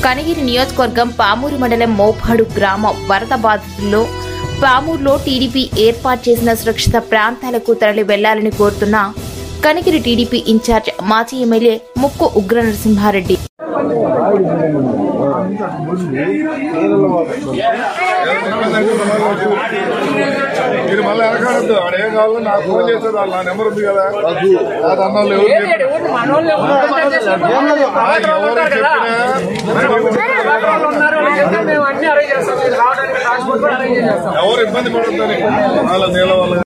కనిగిరి నియోజకవర్గం పామూరు మండలం మోపాడు గ్రామ వరద బాధితుల్లో పామూరులో టీడీపీ ఏర్పాటు చేసిన సురక్షిత ప్రాంతాలకు తరలి వెళ్లాలని కోరుతున్న కనిగిరి టీడీపీ ఇన్ఛార్జ్ మాజీ ఎమ్మెల్యే ముక్కు ఉగ్ర నరసింహారెడ్డి మీరు మళ్ళీ వెనకాడద్దు ఆడేం కావాలి నాకు ఫోన్ చేశారు వాళ్ళు నా నెంబర్ ఉంది కదా అది అన్నాళ్ళు ఎవరు చెప్పినా ఎవరు చెప్పినా ఎవరు ఇబ్బంది పడొద్దని వాళ్ళ నీళ్ళ వల్ల